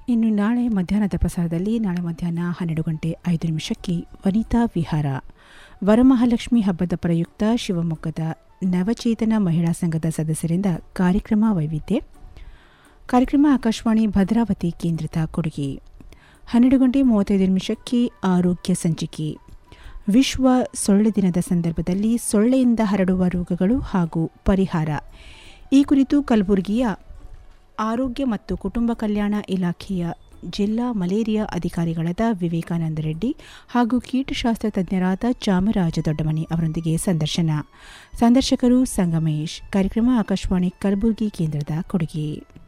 ಇನ್ನು ನಾಳೆ ಮಧ್ಯಾಹ್ನದ ಪ್ರಸಾರದಲ್ಲಿ ನಾಳೆ ಮಧ್ಯಾಹ್ನ ಹನ್ನೆರಡು ಗಂಟೆ ಐದು ನಿಮಿಷಕ್ಕೆ ವನಿತಾ ವಿಹಾರ ವರಮಹಾಲಕ್ಷ್ಮಿ ಹಬ್ಬದ ಪ್ರಯುಕ್ತ ಶಿವಮೊಗ್ಗದ ನವಚೇತನ ಮಹಿಳಾ ಸಂಘದ ಸದಸ್ಯರಿಂದ ಕಾರ್ಯಕ್ರಮ ವೈವಿಧ್ಯ ಕಾರ್ಯಕ್ರಮ ಆಕಾಶವಾಣಿ ಭದ್ರಾವತಿ ಕೇಂದ್ರಿತ ಕೊಡುಗೆ ಹನ್ನೆರಡು ಗಂಟೆ ಮೂವತ್ತೈದು ನಿಮಿಷಕ್ಕೆ ಆರೋಗ್ಯ ಸಂಚಿಕೆ ವಿಶ್ವ ಸೊಳ್ಳೆ ದಿನದ ಸಂದರ್ಭದಲ್ಲಿ ಸೊಳ್ಳೆಯಿಂದ ಹರಡುವ ರೋಗಗಳು ಹಾಗೂ ಪರಿಹಾರ ಈ ಕುರಿತು ಕಲಬುರಗಿಯ ಆರೋಗ್ಯ ಮತ್ತು ಕುಟುಂಬ ಕಲ್ಯಾಣ ಇಲಾಖೆಯ ಜಿಲ್ಲಾ ಮಲೇರಿಯಾ ಅಧಿಕಾರಿಗಳಾದ ವಿವೇಕಾನಂದ ರೆಡ್ಡಿ ಹಾಗೂ ಕೀಟಶಾಸ್ತ್ರ ತಜ್ಞರಾದ ಚಾಮರಾಜ ದೊಡ್ಡಮನಿ ಅವರೊಂದಿಗೆ ಸಂದರ್ಶನ ಸಂದರ್ಶಕರು ಸಂಗಮೇಶ್ ಕಾರ್ಯಕ್ರಮ ಆಕಾಶವಾಣಿ ಕಲಬುರಗಿ ಕೇಂದ್ರದ ಕೊಡುಗೆ